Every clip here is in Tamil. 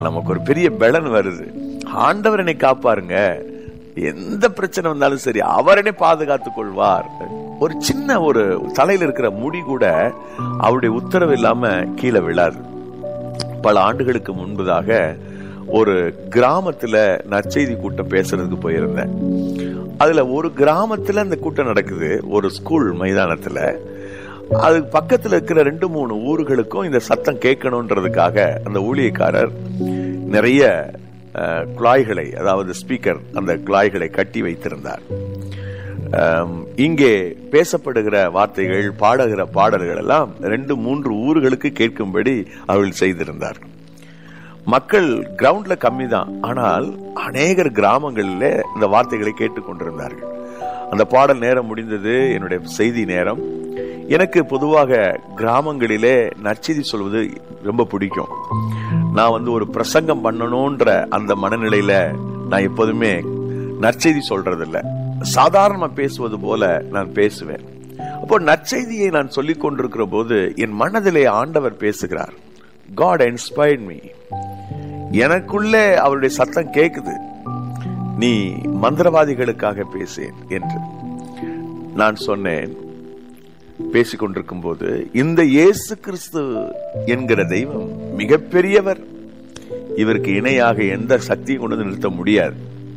நமக்கு ஒரு பெரிய பலன் வருது ஆண்டவர் என்னை காப்பாருங்க எந்த பிரச்சனை வந்தாலும் சரி அவர் என்னை பாதுகாத்துக் கொள்வார் ஒரு சின்ன ஒரு தலையில இருக்கிற முடி கூட அவருடைய உத்தரவு இல்லாம கீழே விழாது பல ஆண்டுகளுக்கு முன்பதாக ஒரு கிராமத்துல நற்செய்தி கூட்டம் பேசுறதுக்கு போயிருந்தேன் அதுல ஒரு கிராமத்துல அந்த கூட்டம் நடக்குது ஒரு ஸ்கூல் மைதானத்துல அது பக்கத்துல இருக்கிற ரெண்டு மூணு ஊர்களுக்கும் இந்த சத்தம் கேட்கணுன்றதுக்காக அந்த ஊழியக்காரர் நிறைய அஹ், குழாய்களை அதாவது ஸ்பீக்கர் அந்த குழாய்களை கட்டி வைத்திருந்தார் அம், இங்கே பேசப்படுகிற வார்த்தைகள் பாடுகிற பாடல்கள் எல்லாம் ரெண்டு மூன்று ஊர்களுக்கு கேட்கும்படி அவர்கள் செய்திருந்தார் மக்கள் கிரவுண்ட்ல கம்மி தான் ஆனால் அநேகர் கிராமங்களில் இந்த வார்த்தைகளை கேட்டுக்கொண்டிருந்தார்கள் அந்த பாடல் நேரம் முடிந்தது என்னுடைய செய்தி நேரம் எனக்கு பொதுவாக கிராமங்களிலே நற்செய்தி சொல்வது ரொம்ப பிடிக்கும் நான் வந்து ஒரு பிரசங்கம் பண்ணணும்ன்ற அந்த மனநிலையில நான் எப்போதுமே நற்செய்தி சொல்றதில்ல சாதாரணமா பேசுவது போல நான் பேசுவேன் அப்போ நற்செய்தியை நான் சொல்லிக் கொண்டிருக்கிற போது என் மனதிலே ஆண்டவர் பேசுகிறார் காட் இன்ஸ்பயர்ட் மீ எனக்குள்ளே அவருடைய சத்தம் கேக்குது நீ மந்திரவாதிகளுக்காக பேசேன் என்று நான் சொன்னேன் பேசிக் கொண்டிருக்கும் போது இந்த இயேசு கிறிஸ்து என்கிற தெய்வம் மிகப்பெரியவர் இவருக்கு இணையாக எந்த சக்தியும் கொண்டு வந்து நிறுத்த முடியாது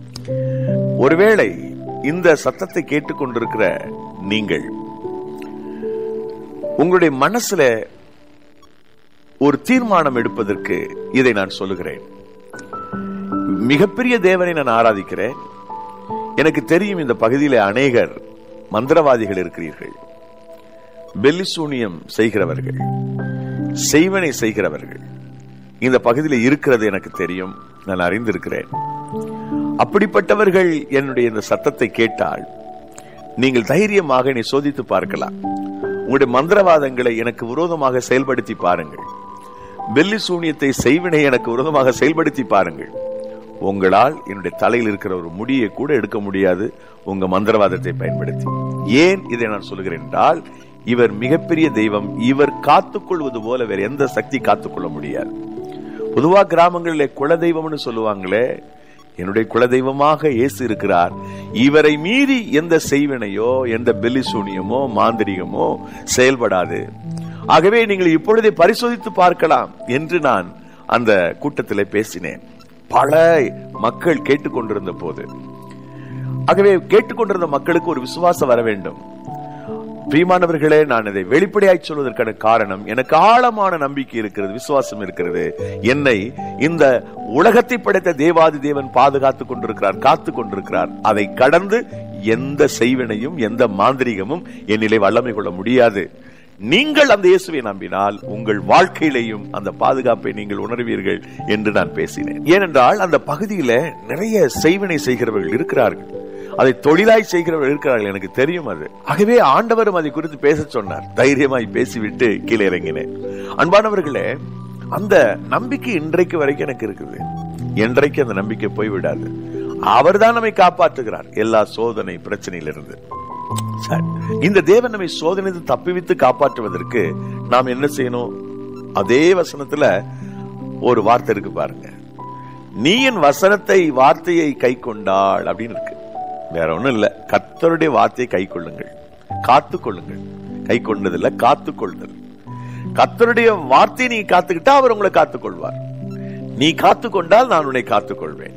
ஒருவேளை இந்த சத்தத்தை கேட்டுக்கொண்டிருக்கிற நீங்கள் உங்களுடைய மனசுல ஒரு தீர்மானம் எடுப்பதற்கு இதை நான் சொல்லுகிறேன் மிகப்பெரிய தேவனை நான் ஆராதிக்கிறேன் எனக்கு தெரியும் இந்த பகுதியில அநேகர் மந்திரவாதிகள் இருக்கிறீர்கள் பெல்லிசூனியம் செய்கிறவர்கள் செய்வனை செய்கிறவர்கள் இந்த பகுதியில் இருக்கிறது எனக்கு தெரியும் நான் அறிந்திருக்கிறேன் அப்படிப்பட்டவர்கள் என்னுடைய இந்த சத்தத்தை கேட்டால் நீங்கள் தைரியமாக நீ சோதித்து பார்க்கலாம் உங்களுடைய மந்திரவாதங்களை எனக்கு விரோதமாக செயல்படுத்தி பாருங்கள் பெல்லி சூனியத்தை செய்வினை எனக்கு விரோதமாக செயல்படுத்தி பாருங்கள் உங்களால் என்னுடைய தலையில் இருக்கிற ஒரு முடியை கூட எடுக்க முடியாது உங்க மந்திரவாதத்தை பயன்படுத்தி ஏன் இதை நான் சொல்கிறேன் என்றால் இவர் மிகப்பெரிய தெய்வம் இவர் காத்துக்கொள்வது போல வேற எந்த சக்தி காத்துக்கொள்ள முடியாது பொதுவா கிராமங்களிலே குலதெய்வம்னு சொல்லுவாங்களே என்னுடைய குலதெய்வமாக இயேசு இருக்கிறார் இவரை மீறி எந்த செய்வினையோ எந்த பெல்லிசூனியமோ மாந்திரிகமோ செயல்படாது ஆகவே நீங்கள் இப்பொழுதே பரிசோதித்து பார்க்கலாம் என்று நான் அந்த கூட்டத்தில் பேசினேன் பல மக்கள் கேட்டுக்கொண்டிருந்த போது ஆகவே கேட்டுக்கொண்டிருந்த மக்களுக்கு ஒரு விசுவாசம் வர வேண்டும் பிரியமானவர்களே நான் இதை வெளிப்படையாய் சொல்வதற்கான காரணம் எனக்கு ஆழமான நம்பிக்கை இருக்கிறது விசுவாசம் இருக்கிறது என்னை இந்த உலகத்தை படைத்த தேவாதி தேவன் பாதுகாத்துக் கொண்டிருக்கிறார் காத்து கொண்டிருக்கிறார் அதை கடந்து எந்த செய்வினையும் எந்த மாந்திரிகமும் என்னிலே வல்லமை கொள்ள முடியாது நீங்கள் அந்த இயேசுவை நம்பினால் உங்கள் வாழ்க்கையிலையும் அந்த பாதுகாப்பை நீங்கள் உணர்வீர்கள் என்று நான் பேசினேன் ஏனென்றால் அந்த பகுதியில நிறைய செய்வினை செய்கிறவர்கள் இருக்கிறார்கள் அதை தொழிலாய் செய்கிறவர்கள் இருக்கிறார்கள் எனக்கு தெரியும் அது ஆகவே ஆண்டவரும் அதை குறித்து பேச சொன்னார் தைரியமாய் பேசிவிட்டு கீழே இறங்கினேன் அன்பானவர்களே அந்த நம்பிக்கை இன்றைக்கு வரைக்கும் எனக்கு இருக்குது என்றைக்கு அந்த நம்பிக்கை போய்விடாது அவர்தான் நம்மை காப்பாற்றுகிறார் எல்லா சோதனை பிரச்சனையிலிருந்து சரி. இந்த தேவன் நம்மை சோதனைத்து தப்பிவித்து காப்பாற்றுவதற்கு நாம் என்ன செய்யணும் அதே வசனத்துல ஒரு வார்த்தை இருக்கு பாருங்க நீ என் வசனத்தை வார்த்தையை கை கொண்டாள் அப்படின்னு இருக்கு வேற ஒண்ணும் இல்ல கர்த்தருடைய வார்த்தையை கை கொள்ளுங்கள் காத்து கொள்ளுங்கள் கை கொண்டதில்ல காத்து கொள்ளுதல் கர்த்தருடைய வார்த்தையை நீ காத்துக்கிட்டா அவர் உங்களை காத்துக் கொள்வார் நீ காத்து கொண்டால் நான் உன்னை காத்துக் கொள்வேன்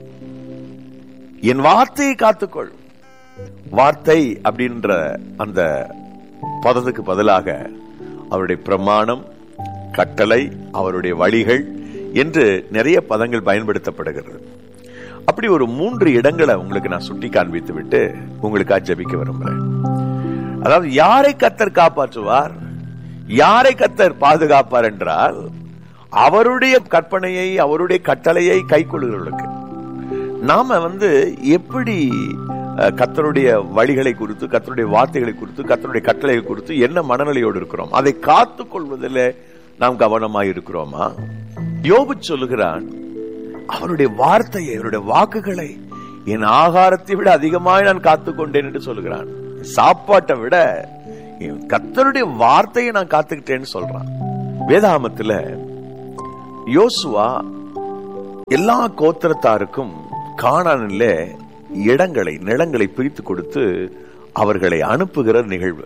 என் வார்த்தையை காத்துக்கொள் வார்த்தை அப்படின்ற அந்த பதத்துக்கு பதிலாக அவருடைய பிரமாணம் கட்டளை அவருடைய வழிகள் என்று நிறைய பதங்கள் பயன்படுத்தப்படுகிறது அப்படி ஒரு மூன்று இடங்களை உங்களுக்கு நான் சுட்டி காண்பித்து விட்டு உங்களுக்காக ஜெபிக்க விரும்புறேன் அதாவது யாரை கத்தர் காப்பாற்றுவார் யாரை கத்தர் பாதுகாப்பார் என்றால் அவருடைய கற்பனையை அவருடைய கட்டளையை கை கொள்கிறவர்களுக்கு நாம வந்து எப்படி அஹ், கர்த்தருடைய வழிகளை குறித்து கர்த்தருடைய வார்த்தைகளை குறித்து கர்த்தருடைய கட்டளைகள் குறித்து என்ன மனநிலையோடு இருக்கிறோம் அதை காத்துக் கொள்வதில் நாம் கவனமாய் இருக்கிறோமா யோபு சொல்லுகிறான் அவருடைய வார்த்தையை அவருடைய வாக்குகளை என் ஆகாரத்தை விட அதிகமாய் நான் காத்துக்கொண்டேன் என்று சொல்லுகிறான் சாப்பாட்டை விட என் கர்த்தருடைய வார்த்தையை நான் காத்துக்கிட்டேன்னு சொல்றான் வேதாமத்துல யோசுவா எல்லா கோத்திரத்தாருக்கும் காணானில இடங்களை நிலங்களை பிரித்து கொடுத்து அவர்களை அனுப்புகிற நிகழ்வு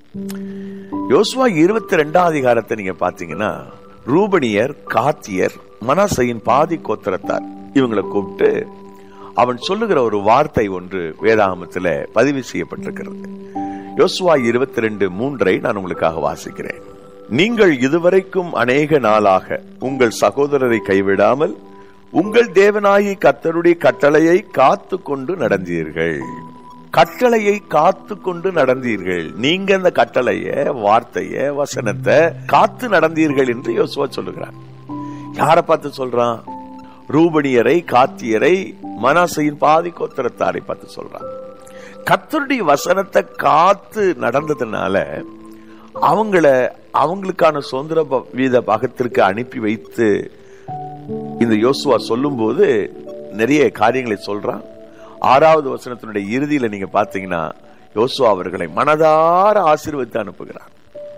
யோசுவா இருபத்தி ரெண்டாம் அதிகாரத்தை நீங்க பாத்தீங்கன்னா ரூபனியர் காத்தியர் மனாசையின் பாதி கோத்திரத்தார் இவங்களை கூப்பிட்டு அவன் சொல்லுகிற ஒரு வார்த்தை ஒன்று வேதாகமத்தில் பதிவு செய்யப்பட்டிருக்கிறது யோசுவா இருபத்தி ரெண்டு மூன்றை நான் உங்களுக்காக வாசிக்கிறேன் நீங்கள் இதுவரைக்கும் அநேக நாளாக உங்கள் சகோதரரை கைவிடாமல் உங்கள் தேவனாயி கத்தருடைய கட்டளையை காத்து கொண்டு நடந்தீர்கள் கட்டளையை காத்து கொண்டு நடந்தீர்கள் நீங்க அந்த கட்டளைய வார்த்தைய வசனத்தை காத்து நடந்தீர்கள் என்று யோசுவா சொல்லுகிறார் யாரை பார்த்து சொல்றான் ரூபணியரை காத்தியரை மனாசையின் பாதி கோத்திரத்தாரை பார்த்து சொல்றான் கத்தருடைய வசனத்தை காத்து நடந்ததுனால அவங்கள அவங்களுக்கான சுதந்திர வீத பாகத்திற்கு அனுப்பி வைத்து இந்த யோசுவா சொல்லும் போது நிறைய காரியங்களை சொல்றான் ஆறாவது வசனத்தினுடைய இறுதியில நீங்க பாத்தீங்கன்னா யோசுவா அவர்களை மனதார ஆசீர்வதித்து அனுப்புகிறார்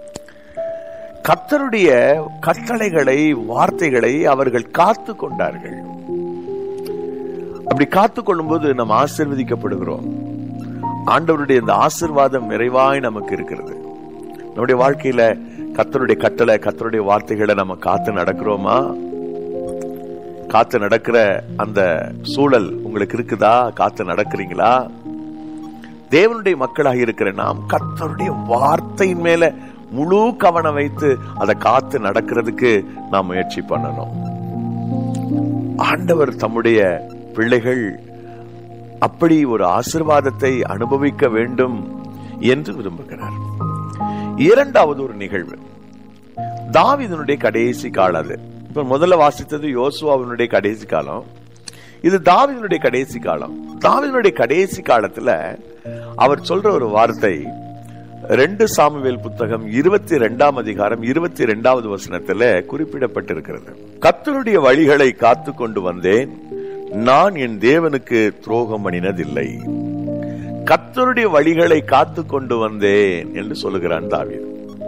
கத்தருடைய கட்டளைகளை வார்த்தைகளை அவர்கள் காத்து கொண்டார்கள் அப்படி காத்து கொள்ளும் போது நம்ம ஆசிர்வதிக்கப்படுகிறோம் ஆண்டவருடைய இந்த ஆசிர்வாதம் நிறைவாய் நமக்கு இருக்கிறது நம்முடைய வாழ்க்கையில கத்தருடைய கட்டளை கத்தருடைய வார்த்தைகளை நம்ம காத்து நடக்கிறோமா காத்து நடக்கிற அந்த சூழல் உங்களுக்கு இருக்குதா காத்து நடக்கிறீங்களா தேவனுடைய மக்களாக இருக்கிற நாம் கத்தருடைய வார்த்தையின் மேல முழு கவனம் வைத்து அதை காத்து நடக்கிறதுக்கு நாம் முயற்சி பண்ணணும் ஆண்டவர் தம்முடைய பிள்ளைகள் அப்படி ஒரு ஆசிர்வாதத்தை அனுபவிக்க வேண்டும் என்று விரும்புகிறார் இரண்டாவது ஒரு நிகழ்வு தாவிதனுடைய கடைசி காலம் அது இப்ப முதல்ல வாசித்தது யோசுவாவினுடைய கடைசி காலம் இது தாவிதனுடைய கடைசி காலம் தாவிதனுடைய கடைசி காலத்துல அவர் சொல்ற ஒரு வார்த்தை ரெண்டு சாமுவேல் புத்தகம் இருபத்தி ரெண்டாம் அதிகாரம் இருபத்தி ரெண்டாவது வசனத்துல குறிப்பிடப்பட்டிருக்கிறது கத்தருடைய வழிகளை காத்து கொண்டு வந்தேன் நான் என் தேவனுக்கு துரோகம் பண்ணினதில்லை கத்தருடைய வழிகளை காத்து கொண்டு வந்தேன் என்று சொல்லுகிறான் தாவீது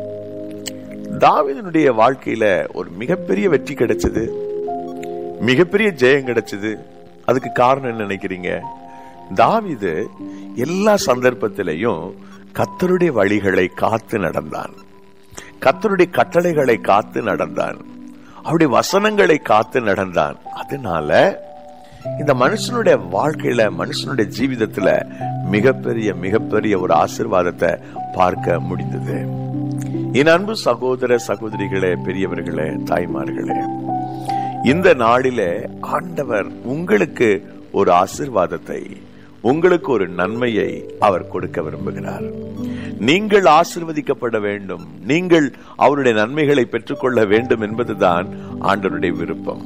தாவீதனுடைய வாழ்க்கையில ஒரு மிகப்பெரிய வெற்றி கிடைச்சது மிகப்பெரிய ஜெயம் கிடைச்சது அதுக்கு காரணம் என்ன நினைக்கிறீங்க தாவீது எல்லா சந்தர்ப்பத்திலையும் கத்தருடைய வழிகளை காத்து நடந்தான் கத்தருடைய கட்டளைகளை காத்து நடந்தான் அவருடைய வசனங்களை காத்து நடந்தான் அதனால இந்த மனுஷனுடைய வாழ்க்கையில மனுஷனுடைய ஜீவிதத்துல மிகப்பெரிய மிகப்பெரிய ஒரு ஆசிர்வாதத்தை பார்க்க முடிந்தது என் அன்பு சகோதர சகோதரிகளே பெரியவர்களே தாய்மார்களே இந்த நாளிலே ஆண்டவர் உங்களுக்கு ஒரு ஆசிர்வாதத்தை உங்களுக்கு ஒரு நன்மையை அவர் கொடுக்க விரும்புகிறார் நீங்கள் ஆசிர்வதிக்கப்பட வேண்டும் நீங்கள் அவருடைய நன்மைகளை பெற்றுக்கொள்ள வேண்டும் என்பதுதான் ஆண்டவருடைய விருப்பம்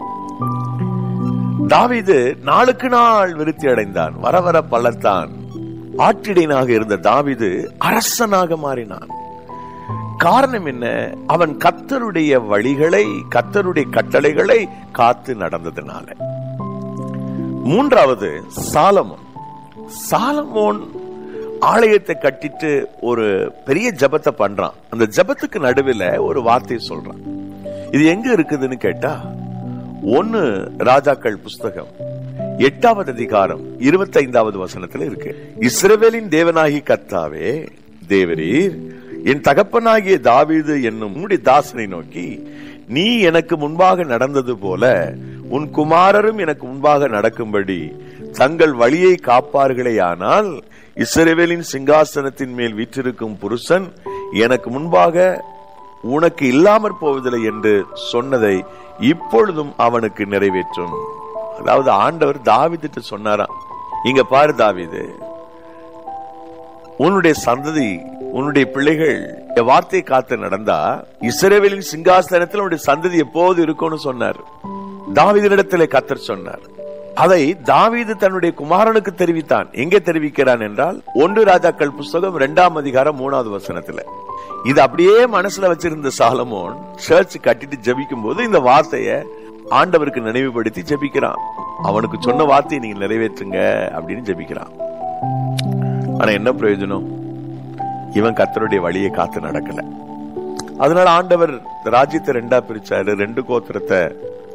தாவீது நாளுக்கு நாள் விருத்தி அடைந்தான் வர வர பலத்தான் ஆற்றிடையனாக இருந்த தாவீது அரசனாக மாறினான் காரணம் என்ன அவன் கத்தருடைய வழிகளை கத்தருடைய கட்டளைகளை காத்து நடந்ததுனால மூன்றாவது சாலமோன் சாலமோன் ஆலயத்தை கட்டிட்டு ஒரு பெரிய ஜபத்தை பண்றான் அந்த ஜபத்துக்கு நடுவில் ஒரு வார்த்தை சொல்றான் இது எங்க இருக்குதுன்னு கேட்டா ஒன்னு ராஜாக்கள் புஸ்தகம் எட்டாவது அதிகாரம் இருபத்தி ஐந்தாவது வசனத்துல இருக்கு இஸ்ரவேலின் தேவனாகி கத்தாவே தேவரீர் என் தகப்பனாகிய தாவீது என்னும் உம்முடைய தாசனை நோக்கி நீ எனக்கு முன்பாக நடந்தது போல உன் குமாரரும் எனக்கு முன்பாக நடக்கும்படி தங்கள் வழியை காப்பார்களே ஆனால் இஸ்ரவேலின் சிங்காசனத்தின் மேல் வீற்றிருக்கும் புருஷன் எனக்கு முன்பாக உனக்கு இல்லாமற் போவதில்லை என்று சொன்னதை இப்பொழுதும் அவனுக்கு நிறைவேற்றும் அதாவது ஆண்டவர் தாவிதிட்டு சொன்னாராம் இங்க பாரு தாவிது உன்னுடைய சந்ததி உன்னுடைய பிள்ளைகள் என் வார்த்தையை காத்து நடந்தா இஸ்ரேவேலின் சிங்காசனத்தில் உன்னுடைய சந்ததி எப்போது இருக்கும்னு சொன்னார் தாவிதனிடத்திலே கத்தர் சொன்னார் அதை தாவீது தன்னுடைய குமாரனுக்கு தெரிவித்தான் எங்கே தெரிவிக்கிறான் என்றால் ஒன்று ராஜாக்கள் புஸ்தகம் இரண்டாம் அதிகாரம் மூணாவது வசனத்துல இது அப்படியே மனசுல வச்சிருந்த சாலமோன் சர்ச் கட்டிட்டு ஜபிக்கும் போது இந்த வார்த்தைய ஆண்டவருக்கு நினைவுபடுத்தி ஜபிக்கிறான் அவனுக்கு சொன்ன வார்த்தையை நீங்க நிறைவேற்றுங்க அப்படின்னு ஜபிக்கிறான் ஆனா என்ன பிரயோஜனம் இவன் கத்தருடைய வழியை காத்து நடக்கல அதனால ஆண்டவர் ராஜ்யத்தை ரெண்டா பிரிச்சாரு ரெண்டு கோத்திரத்தை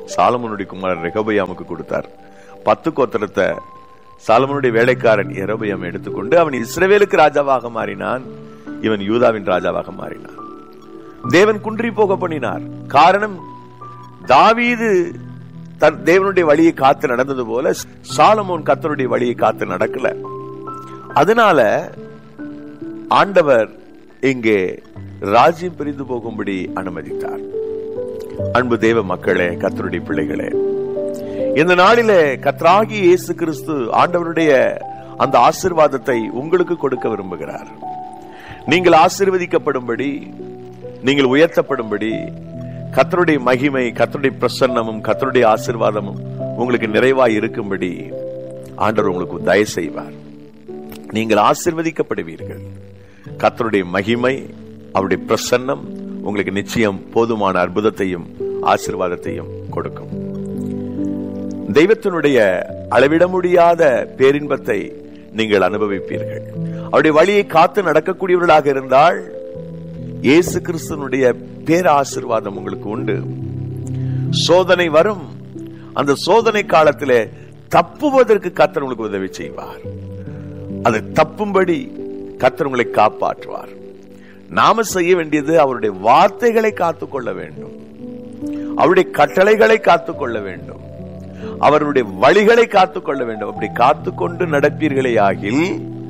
சாலமனுடைய குமாரன் ரெகபயாமுக்கு கொடுத்தார் பத்து கோத்திரத்தை சாலமனுடைய வேலைக்காரன் எரபயம் எடுத்துக்கொண்டு அவன் இஸ்ரவேலுக்கு ராஜாவாக மாறினான் இவன் யூதாவின் ராஜாவாக மாறினான் தேவன் குன்றி போக பண்ணினார் காரணம் தாவீது தன் தேவனுடைய வழியை காத்து நடந்தது போல சாலமோன் கத்தருடைய வழியை காத்து நடக்கல அதனால ஆண்டவர் இங்கே ராஜ்யம் பிரிந்து போகும்படி அனுமதித்தார் அன்பு தேவ மக்களே கத்தருடைய பிள்ளைகளே இந்த நாளிலே கத்ராகி இயேசு கிறிஸ்து ஆண்டவருடைய அந்த ஆசிர்வாதத்தை உங்களுக்கு கொடுக்க விரும்புகிறார் நீங்கள் ஆசிர்வதிக்கப்படும்படி நீங்கள் உயர்த்தப்படும்படி கத்தருடைய மகிமை கத்தருடைய பிரசன்னமும் கத்தருடைய ஆசிர்வாதமும் உங்களுக்கு நிறைவாய் இருக்கும்படி ஆண்டவர் உங்களுக்கு தயவு செய்வார் நீங்கள் ஆசிர்வதிக்கப்படுவீர்கள் கத்தருடைய மகிமை அவருடைய பிரசன்னம் உங்களுக்கு நிச்சயம் போதுமான அற்புதத்தையும் ஆசிர்வாதத்தையும் கொடுக்கும் தெய்வத்தினுடைய அளவிட முடியாத பேரின்பத்தை நீங்கள் அனுபவிப்பீர்கள் அவருடைய வழியை காத்து நடக்கக்கூடியவர்களாக இருந்தால் இயேசு கிறிஸ்தனுடைய பேராசிர்வாதம் உங்களுக்கு உண்டு சோதனை வரும் அந்த சோதனை காலத்திலே தப்புவதற்கு கத்தர் உங்களுக்கு உதவி செய்வார் அதை தப்பும்படி கத்தர் உங்களை காப்பாற்றுவார் நாம செய்ய வேண்டியது அவருடைய வார்த்தைகளை காத்துக்கொள்ள வேண்டும் அவருடைய கட்டளைகளை காத்துக்கொள்ள வேண்டும் அவருடைய வழிகளை காத்துக்கொள்ள வேண்டும் அப்படி காத்துக்கொண்டு நடப்பீர்களே ஆகில்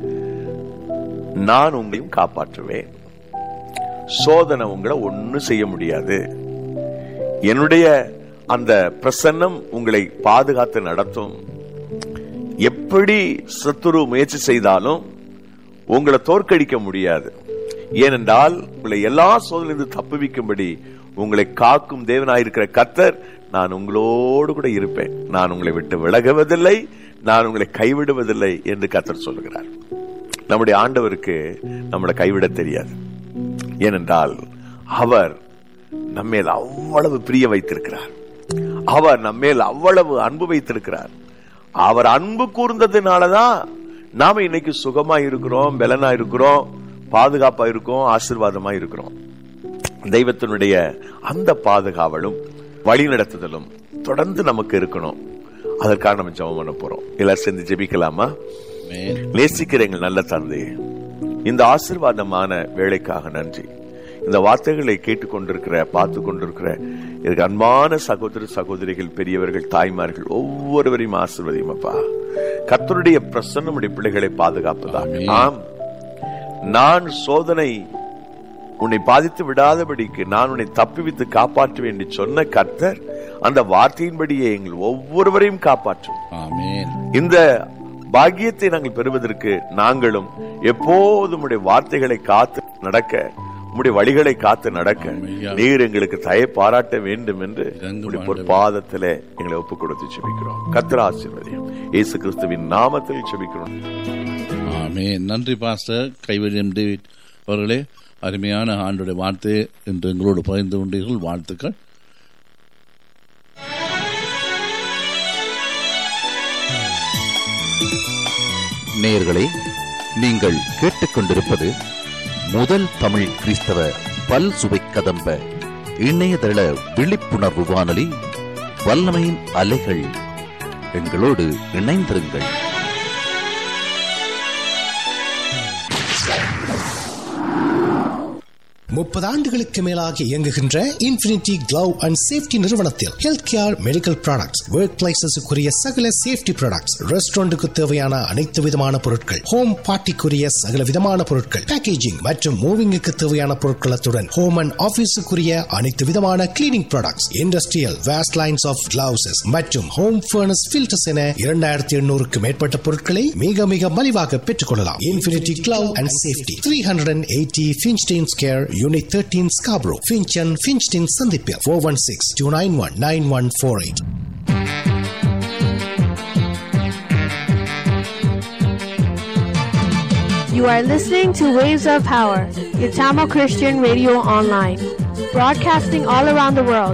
நான் உங்களையும் காப்பாற்றுவேன் சோதனை உங்களை ஒன்னும் செய்ய முடியாது என்னுடைய அந்த பிரசன்னம் உங்களை பாதுகாத்து நடத்தும் எப்படி சத்துரு முயற்சி செய்தாலும் உங்களை தோற்கடிக்க முடியாது ஏனென்றால் உங்களை எல்லா சோதனையிலிருந்து தப்புவிக்கும்படி உங்களை காக்கும் தேவனாயிருக்கிற கத்தர் நான் உங்களோடு கூட இருப்பேன் நான் உங்களை விட்டு விலகுவதில்லை நான் உங்களை கைவிடுவதில்லை என்று கத்தர் சொல்லுகிறார் நம்முடைய ஆண்டவருக்கு நம்மளை கைவிட தெரியாது ஏனென்றால் அவர் நம்மேல் அவ்வளவு பிரிய வைத்திருக்கிறார் அவர் நம்மேல் அவ்வளவு அன்பு வைத்திருக்கிறார் அவர் அன்பு கூர்ந்ததுனாலதான் நாம இன்னைக்கு சுகமா இருக்கிறோம் பலனா இருக்கிறோம் பாதுகாப்பா இருக்கோம் ஆசிர்வாதமா இருக்கிறோம் தெய்வத்தினுடைய அந்த பாதுகாவலும் வழி நடத்துதலும் தொடர்ந்து நமக்கு இருக்கணும் அதற்காக நம்ம ஜெபம் பண்ண போறோம் எல்லாரும் சேர்ந்து ஜெபிக்கலாமா நேசிக்கிற எங்கள் நல்ல தந்தை இந்த ஆசிர்வாதமான வேலைக்காக நன்றி இந்த வார்த்தைகளை கேட்டுக்கொண்டிருக்கிற பார்த்து கொண்டிருக்கிற எனக்கு அன்பான சகோதர சகோதரிகள் பெரியவர்கள் தாய்மார்கள் ஒவ்வொருவரையும் ஆசிர்வதியும் அப்பா கத்தருடைய பிரசன்னமுடைய பிள்ளைகளை பாதுகாப்பதாக ஆம் நான் சோதனை உன்னை பாதித்து விடாதபடிக்கு நான் உன்னை தப்பிவித்து காப்பாற்றுவேன் என்று சொன்ன கர்த்தர் அந்த வார்த்தையின்படியே எங்கள் ஒவ்வொருவரையும் காப்பாற்றும் இந்த பாக்கியத்தை நாங்கள் பெறுவதற்கு நாங்களும் எப்போதும் உடைய வார்த்தைகளை காத்து நடக்க உம்முடைய வழிகளை காத்து நடக்க நீர் எங்களுக்கு தய பாராட்ட வேண்டும் என்று பாதத்திலே எங்களை ஒப்புக் கொடுத்து செபிக்கிறோம் கத்திர ஆசீர்வதியம் இயேசு கிறிஸ்துவின் நாமத்தில் செபிக்கிறோம் ஆமே நன்றி பாஸ்டர் கைவரியம் டேவிட் அவர்களே அருமையான ஆண்டுடைய வார்த்தை என்று எங்களோடு பகிர்ந்து கொண்டீர்கள் வாழ்த்துக்கள் நேயர்களே நீங்கள் கேட்டுக்கொண்டிருப்பது முதல் தமிழ் கிறிஸ்தவ பல் சுவை கதம்ப இணையதள விழிப்புணர்வு வானொலி வல்லமையின் அலைகள் எங்களோடு இணைந்திருங்கள் முப்பது ஆண்டுகளுக்கு மேலாக இயங்குகின்ற இன்ஃபினிட்டி கிளவ் அண்ட் சேஃப்டி நிறுவனத்தில் health care medical products work பிளேசஸுக்குரிய சகல சேஃப்டி ப்ராடக்ட்ஸ் ரெஸ்டாரண்ட்டுக்கு தேவையான அனைத்து விதமான பொருட்கள் ஹோம் பார்ட்டிக்குரிய சகல விதமான பொருட்கள் பேக்கேஜிங் மற்றும் மூவிங்குக்கு தேவையான பொருட்களத்துடன் ஹோம் அண்ட் ஆபீஸுக்குரிய அனைத்து விதமான cleaning products industrial waste lines of gloves மற்றும் ஹோம் ஃபர்னஸ் ஃபில்டர்ஸ் என இரண்டாயிரத்தி எண்ணூறுக்கு மேற்பட்ட பொருட்களை மிக மிக மலிவாக பெற்றுக் கொள்ளலாம் infinity glove and safety three hundred and eighty Finchdene square Unit 13 Scarborough, Finchan, Finchdin, Sandipia, 416-291-9148. You are listening to Waves of Power, your Tamil Christian radio online, broadcasting all around the world.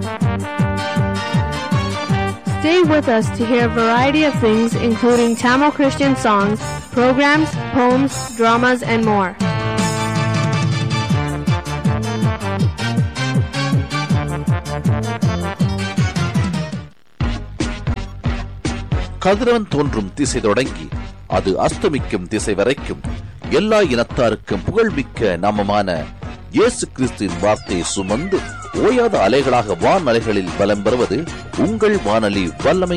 Stay with us to hear a variety of things, including Tamil Christian songs, programs, poems, dramas, and more. கதிரவன் தோன்றும் திசை தொடங்கி அது அஸ்தமிக்கும் திசை வரைக்கும் எல்லா இனத்தாருக்கும் புகழ்மிக்க நாமமான இயேசு கிறிஸ்துவின் வார்த்தையை சுமந்து ஓயாத அலைகளாக வான் அலைகளில் பலம் பெறுவது உங்கள் வானொலி வல்லமை